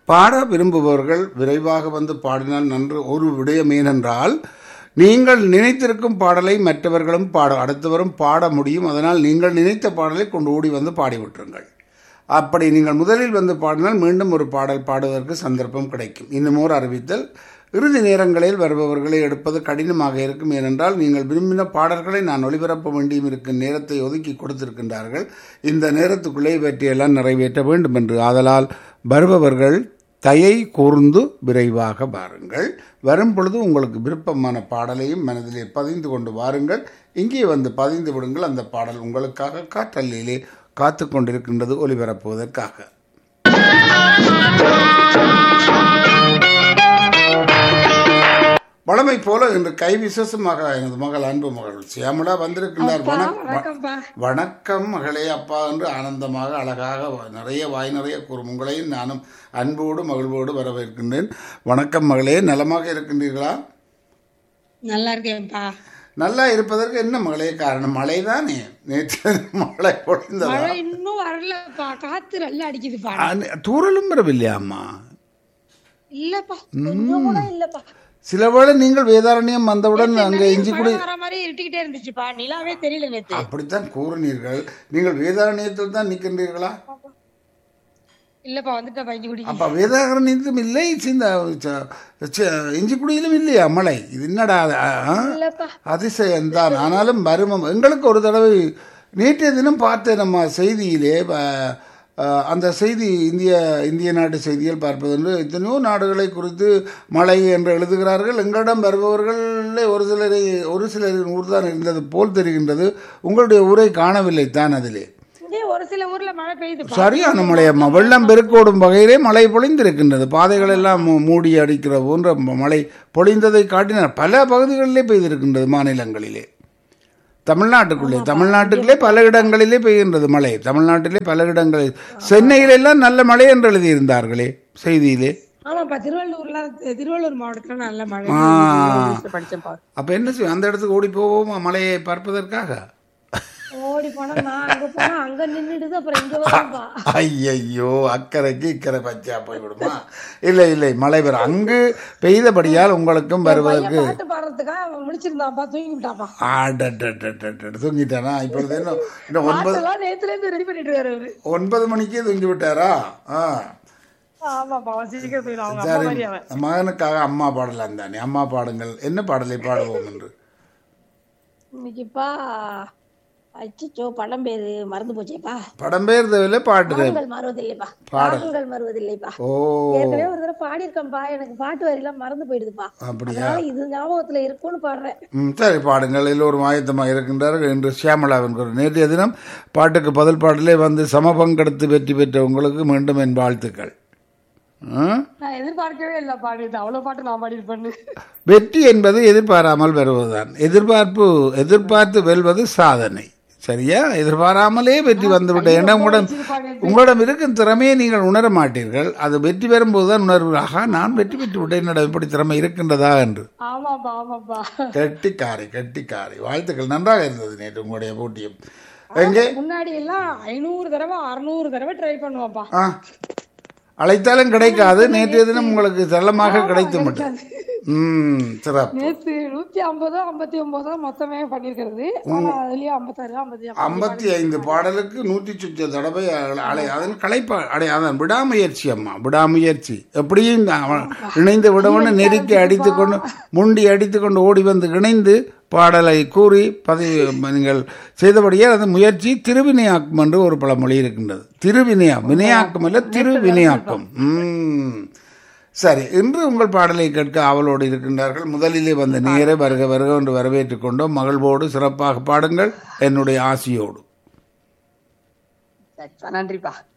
பாட விரும்புபவர்கள் விரைவாக வந்து பாடினால் நன்று ஒரு விடயம் ஏனென்றால் நீங்கள் நினைத்திருக்கும் பாடலை மற்றவர்களும் பாட அடுத்தவரும் பாட முடியும் அதனால் நீங்கள் நினைத்த பாடலை கொண்டு ஓடி வந்து பாடிவிட்டுருங்கள் அப்படி நீங்கள் முதலில் வந்து பாடினால் மீண்டும் ஒரு பாடல் பாடுவதற்கு சந்தர்ப்பம் கிடைக்கும் இன்னும் ஒரு அறிவித்தல் இறுதி நேரங்களில் வருபவர்களை எடுப்பது கடினமாக இருக்கும் ஏனென்றால் நீங்கள் விரும்பின பாடல்களை நான் ஒளிபரப்ப வேண்டியும் இருக்கும் நேரத்தை ஒதுக்கி கொடுத்திருக்கின்றார்கள் இந்த நேரத்துக்குள்ளே இவற்றையெல்லாம் நிறைவேற்ற வேண்டும் என்று ஆதலால் வருபவர்கள் தயை கூர்ந்து விரைவாக வாருங்கள் வரும் பொழுது உங்களுக்கு விருப்பமான பாடலையும் மனதிலே பதிந்து கொண்டு வாருங்கள் இங்கே வந்து பதிந்து விடுங்கள் அந்த பாடல் உங்களுக்காக காற்றல்லிலே காத்து கொண்டிருக்கின்றது ஒலிபரப்புவதற்காக வளமை போல இன்று கை விசேஷமாக எனது மகள் அன்பு மகள் சியாமலா வந்திருக்கின்றார் வணக்- வணக்கம்ப்பா வணக்கம் மகளே அப்பா என்று ஆனந்தமாக அழகாக வ- நிறைய வாய் நிறைய கூறும் உங்களையும் நானும் அன்போடு மகிழ்வோடு வரவேற்கின்றேன் வணக்கம் மகளே நலமாக இருக்கின்றீர்களா நல்லா இருக்கேன்ப்பா நல்லா இருப்பதற்கு என்ன மகளே காரணம் மழை தானே நேற்று மழை பொழிந்ததா மழை இன்னும் வரலப்பா காத்து நல்லா அடிக்குதுப்பா அ- தூறலும் வரவில்லையா அம்மா இல்லப்பா கொஞ்சம் கூட இல்லப்பா சில வேளை நீங்கள் வேதாரண்யம் வந்தவுடன் அங்கே இஞ்சி குடி மழை வர மாதிரி இருட்டிக்கிட்டே இருந்துச்சுப்பா நிலாவே தெரியல நேத்து அப்படித்தான் கூறினீர்கள் நீங்கள் வேதாரண்யத்தில் தான் நிற்கின்றீர்களா இல்லப்பா வந்துட்டா பஞ்சு குடி அப்ப வேதாரண்யத்திலும் இல்லை இந்த ச- ச- இஞ்சிக்குடியிலும் இல்லையா மழை இது என்னடா அது? ஆ? இல்லப்பா அதிசயம்தான் ஆனாலும் மர்மம் எங்களுக்கு ஒரு தடவை நேற்றைய தினம் பார்த்தேன் நம்ம செய்தியிலே ப- அஹ், அந்த செய்தி இந்திய இந்திய நாட்டு செய்திகள் பார்ப்பதென்று எத்தனையோ நாடுகளை குறித்து மழை என்று எழுதுகிறார்கள் எங்களிடம் வருபவர்களே ஒரு சிலரை ஒரு சிலரின் ஊர் தான் இருந்தது போல் தெரிகின்றது உங்களுடைய ஊரை காணவில்லை தான் அதிலே இங்கே ஒரு சில ஊர்ல மழை பெய்யுதுப்பா சரியான மழையம்மா வெள்ளம் பெருக்கோடும் வகையிலே மழை பொழிந்திருக்கின்றது பாதைகள் எல்லாம் மூ- மூடி அடிக்கிற போன்ற ம- மழை பொழிந்ததை காட்டினார் பல பகுதிகளிலே பெய்திருக்கின்றது மாநிலங்களிலே தமிழ்நாட்டுக்குள்ளே தமிழ்நாட்டுக்குள்ளே பல இடங்களிலே பெய்கின்றது மழை தமிழ்நாட்டிலே பல இடங்களில் சென்னையிலெல்லாம் நல்ல மழை என்று எழுதியிருந்தார்களே செய்தியிலே ஆமாப்பா திருவள்ளூர்ல திருவள்ளூர் மாவட்டத்துல நல்ல மழை ஆ. பெய்யுது. படிச்சேன்ப்பா அப்போ என்ன செய்யும் அந்த இடத்துக்கு ஓடி போவோமா மழையை பார்ப்பதற்காக ஓடி போனா நான் அங்க போனா அங்க நின்னுடுது அப்புறம் இங்க வரும்பா ஐயையோ அக்கறைக்கு இக்கரை பச்சா போய்விடுமா இல்லை இல்லை மழை வரும் அங்கு பெய்தபடியால் உங்களுக்கும் வருவதற்கு பாட்டு பாடுறதுக்காக அவன் முடிச்சிருந்தான்ப்பா தூங்கி விட்டாப்பா ஆடடடடடட, தூங்கிட்டானா இப்பொழுது இன்னும் இன்னும் ஒன்பது பாட்டெல்லாம் நேத்துல இருந்து ரெடி பண்ணிட்டு இருக்காரு அவரு ஒன்பது மணிக்கே தூங்கி விட்டாரா ஆ ஆமாப்பா அவன் சீக்கிரம் போயிடும் அவங்க அம்மா சரி மாதிரி அவன் மகனுக்காக அம்மா பாடலாம் தானே அம்மா பாடுங்கள் என்ன பாடலை பாடுவோம் என்று இன்னைக்குப்பா அச்சிச்சோ படம் பேரு மறந்து போச்சேப்பா படம் பேர் தேவையில்லை பாட்டு தேவை பாடங்கள் மறுவதில்லைப்பா பாடங்கள் மறுவதில்லைப்பா ஓ ஏற்கனவே ஒரு தடவை பாடியிருக்கேன்ப்பா எனக்கு பாட்டு வரியெல்லாம் மறந்து போயிடுதுப்பா அப்படியா அதனால இது ஞாபகத்துல இருக்கும்னு பாடுறேன் ம் சரி பாடுங்கள் எல்லோரும் ஆயத்தமாக இருக்கின்றார்கள் என்று சியாமலாவின் குரல் நேற்றைய தினம் பாட்டுக்கு பதில் பாடலே வந்து சம பங்கெடுத்து வெற்றி பெற்ற உங்களுக்கு மீண்டும் என் வாழ்த்துக்கள் ம்? நான் எதிர்பார்க்கவே இல்லை பாடிட்டு அவ்வளவு பாட்டு நான் பாடியிருப்பேன்னு வெற்றி என்பது எதிர்பாராமல் வருவதுதான் எதிர்பார்ப்பு எதிர்பார்த்து வெல்வது சாதனை சரியா எதிர்பாராமலே வெற்றி வந்துவிட்ட எண்ணம் உங்களிடம் உங்களிடம் இருக்கும் திறமையை நீங்கள் உணர மாட்டீர்கள் அது வெற்றி பெறும்போது தான் உணர்வு ஆகா நான் வெற்றி பெற்று விட்டேன் என்னிடம் இப்படி திறமை இருக்கின்றதா என்று ஆமாப்பா ஆமாப்பா கெட்டிக்காரி கெட்டிக்காரி வாழ்த்துக்கள் நன்றாக இருந்தது நேற்று உங்களுடைய போட்டியும் எங்கே முன்னாடி எல்லாம் ஐநூறு தடவை அறுநூறு தடவை ட்ரை பண்ணுவாப்பா ஆ அழைத்தாலும் கிடைக்காது நேற்றைய தினம் உங்களுக்கு செல்லமாக கிடைத்து மட்டும் ம் சிறப்பு நேத்து நூத்தி ஐம்பதோ ஐம்பத்தி ஒன்பதோ மொத்தமே பண்ணிருக்கிறது ஆனா அதுலயும் ஐம்பத்தாறு ஐம்பத்தி ஐம்பத்தி ஐந்து பாடலுக்கு நூற்றி சுற்ற தடவை அழ- அலை அதன் களைப்பா அடை அதான் விடாமுயற்சி அம்மா விடாமுயற்சி எப்படியும் இந்த அவன் இணைந்து விடவன்னு நெருக்கி அடித்துக்கொண்டு முண்டி அடித்துக்கொண்டு ஓடி வந்து இணைந்து பாடலை கூறி பதிவு நீங்கள் செய்தபடியே அது முயற்சி திருவினையாக்கும் என்று ஒரு பழமொழி இருக்கின்றது திருவினையா வினையாக்கம் அல்ல திருவினையாக்கம் ம் சரி இன்று உங்கள் பாடலை கேட்க ஆவலோடு இருக்கின்றார்கள் முதலிலே வந்த நேரே வருக வருக என்று வரவேற்றுக் கொண்டோம் மகிழ்வோடு சிறப்பாக பாடுங்கள் என்னுடைய ஆசியோடு நன்றிப்பா